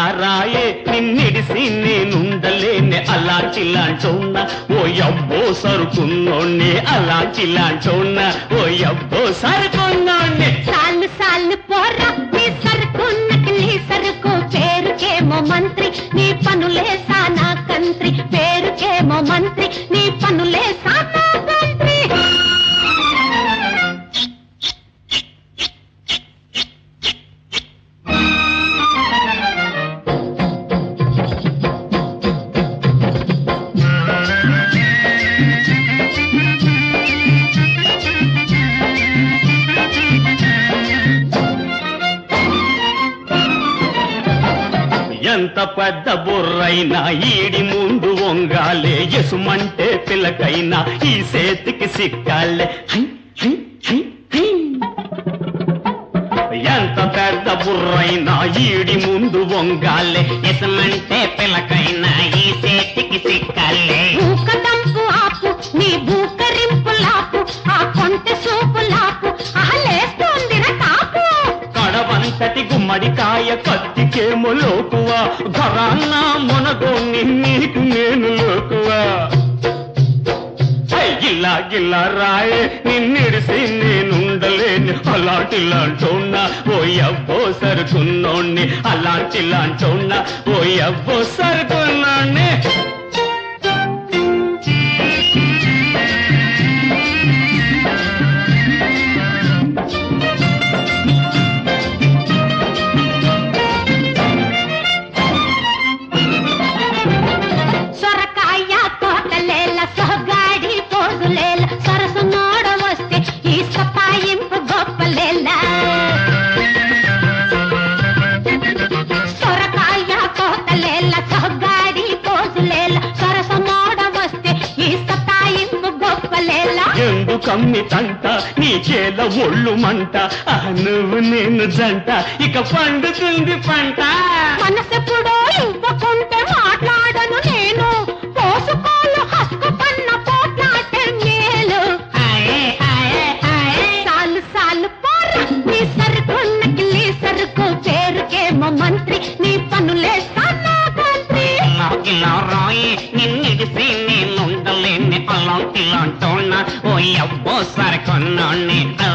రాయే నిన్నిడిసి నేనుండలేనే అలాంటిలాంటోన్న ఓ అబ్బో సరుకున్నోణ్ణి అలాంటిలాంటోన్న ఓ అబ్బో సరుకున్నోణ్ణి సాలు సాలు పోరా నీ సరుకు నకిలీ సరుకు పేరుకేమో మంత్రి నీ పనులే సానా కంత్రి పేరుకేమో మంత్రి నీ పనులే సానా కంత్రి ఎంత పెద్ద బుర్రైనా ఈడి ముందు వంగాలే ఎసుమంటే పిల్లకైనా ఈ సేతికి సిక్కాలే హై, హై, హై, హై. ఎంత పెద్ద బుర్రైనా ఈడి ముందు వంగాలే ఎసుమంటే పిల్లకైనా ఈ సేతికి సిక్కాలే భూకదంపు ఆపు నీ భూకరింపు లాపు ఆ కొంటె సూపు లాపు అహలేస్తోందిర కాపు కడవంతటి గుమ్మడికాయ కత్తికేమో లోకువా ఘరాన్న మునగోని నీకు నేను లోకువా హై, గిల్లా గిల్లా రాయే నిన్నిడిసి నేనుండలేను అలాంటి లాంటోన్నా ఓ అబ్బో సరుకున్నోణ్ణి అలాంటి లాంటోన్నా ఓ అబ్బో సరుకున్నోణ్ణి సొరకాయ తోటలేల సొగాడి పోదులేల సరసు నోడ వస్తే ఈ సపాయింపు గొప్పలేల సొరకాయ తోటలేల సొగాడి పోదులేల సరసు నోడ వస్తే ఈ సపాయింపు గొప్పలేల ఎందుకమ్మి తంట నీ చేల ఒళ్ళు మంట ఆ నువ్వు నేను జంట ఇక పండుతుంది పంట మనసెప్పుడో ఇవ్వకుంటే మాట్లాడను నేను పోసుకోలు హస్కు పన్న పోట్లాటే మేలు సాలు సాలు పోరా నీ సరుకు నకిలీ సరుకు పేరుకేమో మంత్రి నీ పనులే సానా మంత్రి ఇలా రాయి నిన్నిడిసి నేనుండలేని అలాంటి లాంటోన్నా ఓ అబ్బో సరకొన్నోణ్ణి